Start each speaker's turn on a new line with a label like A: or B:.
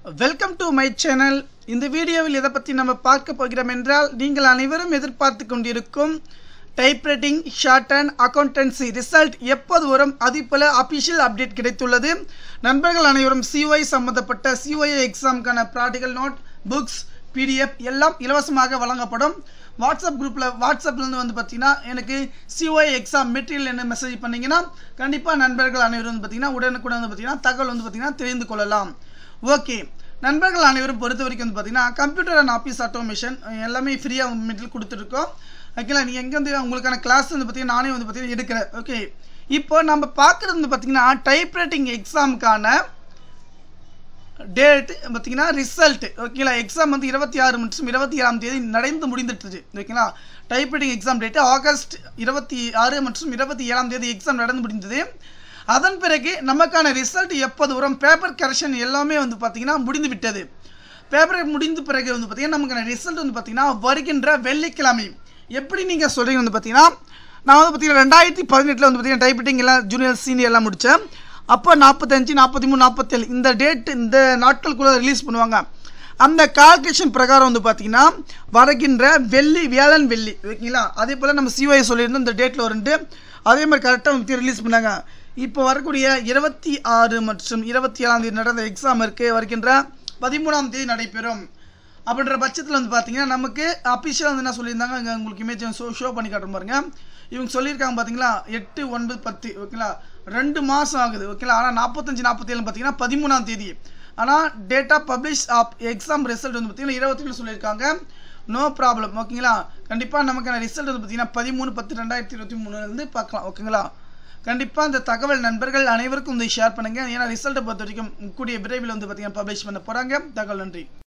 A: welcome to my channel இந்த வீடியோவில் எதை பற்றி நம்ம பார்க்க போகிறோம் என்றால் நீங்கள் அனைவரும் எதிர்பார்த்து கொண்டிருக்கும் typewriting short and accountancy result எப்போது வரும் அதே போல் அபிஷியல் அப்டேட் கிடைத்துள்ளது நண்பர்கள் அனைவரும் சிஒஐ சம்பந்தப்பட்ட சிஒஐ எக்ஸாமுக்கான ப்ராக்டிகல் நோட் புக்ஸ் பிடிஎஃப் எல்லாம் இலவசமாக வழங்கப்படும் வாட்ஸ்அப் குரூப்பில் வாட்ஸ்அப்லேருந்து வந்து பார்த்தீங்கன்னா எனக்கு சிஒஐ எக்ஸாம் மெட்டீரியல் என்ன மெசேஜ் பண்ணிங்கன்னா கண்டிப்பாக நண்பர்கள் அனைவரும் வந்து பார்த்தீங்கன்னா உடனுக்குடன் வந்து பார்த்தீங்கன்னா தகவல் வந்து பார்த்தீங்கன்னா தெரிந்து கொள்ளலாம் ஓகே நண்பர்கள் அனைவரும் பொறுத்த வரைக்கும் வந்து பார்த்தீங்கன்னா கம்ப்யூட்டர் அண்ட் ஆஃபீஸ் ஆட்டோமேஷன் எல்லாமே ஃப்ரீயாக மெட்டீரியல் கொடுத்துருக்கோம் ஓகேங்களா நீங்கள் எங்கே வந்து உங்களுக்கான கிளாஸ் வந்து பார்த்தீங்கன்னா நானே வந்து பார்த்தீங்கன்னா எடுக்கிறேன் ஓகே இப்போ நம்ம பார்க்குறது வந்து பார்த்தீங்கன்னா டைப்ரைட்டிங் எக்ஸாமுக்கான டேட் பார்த்தீங்கன்னா ரிசல்ட் ஓகேங்களா எக்ஸாம் வந்து இருபத்தி ஆறு மற்றும் இருபத்தி ஏழாம் தேதி நடந்து முடிந்துட்டுது ஓகேங்களா டைப்ரைட்டிங் எக்ஸாம் டேட் ஆகஸ்ட் இருபத்தி ஆறு மற்றும் இருபத்தி ஏழாம் தேதி எக்ஸாம் நடந்து முடிந்தது அதன் பிறகு நமக்கான ரிசல்ட் எப்போது வரும் பேப்பர் கரெக்ஷன் எல்லாமே வந்து பார்த்தீங்கன்னா முடிந்து விட்டது பேப்பர் முடிந்த பிறகு வந்து பார்த்தீங்கன்னா நமக்கான ரிசல்ட் வந்து பார்த்தீங்கன்னா வருகின்ற வெள்ளிக்கிழமை எப்படி நீங்கள் சொல்கிறீங்க வந்து பார்த்தீங்கன்னா நான் வந்து பார்த்தீங்கன்னா ரெண்டாயிரத்தி பதினெட்டில் வந்து பார்த்தீங்கன்னா டைப்ரைட்டிங் எல்லாம் ஜூனியர் சீனியர் எல்லாம் முடித்தேன் அப்போ நாற்பத்தஞ்சு நாற்பத்தி மூணு நாற்பத்தேழு இந்த டேட் இந்த நாட்களுக்குள்ளே ரிலீஸ் பண்ணுவாங்க அந்த கால்குலேஷன் பிரகாரம் வந்து பார்த்தீங்கன்னா வருகின்ற வெள்ளி வியாழன் வெள்ளி ஓகேங்களா அதே போல் நம்ம சிஒஐ சொல்லியிருந்தோம் இந்த டேட்டில் வருண்டு அதே மாதிரி கரெக்டாக வந்து ரிலீஸ் பண்ணாங்க இப்போ வரக்கூடிய இருபத்தி ஆறு மற்றும் இருபத்தி ஏழாம் தேதி நடந்த எக்ஸாம் இருக்குது வருகின்ற பதிமூணாம் தேதி நடைபெறும் அப்படின்ற பட்சத்தில் வந்து பார்த்தீங்கன்னா நமக்கு அஃபிஷியலாக வந்து என்ன சொல்லியிருந்தாங்க இங்கே உங்களுக்கு இமேஜ் ஷோ ஷோ பண்ணி காட்டுறோம் பாருங்க இவங்க சொல்லியிருக்காங்க பார்த்தீங்களா எட்டு ஒன்பது பத்து ஓகேங்களா ரெண்டு மாதம் ஆகுது ஓகேங்களா ஆனால் நாற்பத்தஞ்சு நாற்பத்தேழு பார்த்தீங்கன்னா பதிமூணாம் தேதி ஆனால் data publish of exam result வந்து பார்த்தீங்கன்னா இருபத்தி சொல்லியிருக்காங்க நோ ப்ராப்ளம் ஓகேங்களா கண்டிப்பாக நமக்கான ரிசல்ட் வந்து பார்த்தீங்கன்னா பதிமூணு பத்து ரெண்டாயிரத்தி இருபத்தி மூணுலேருந்து பார்க்கலாம் ஓகேங்களா கண்டிப்பாக இந்த தகவல் நண்பர்கள் அனைவருக்கும் வந்து ஷேர் பண்ணுங்கள் ஏன்னா ரிசல்ட்டை பொறுத்த வரைக்கும் கூடிய விரைவில் வந்து பார்த்தீங்கன்னா பப்ளிஷ் பண்ண போகிறாங்க தகவல் நன்றி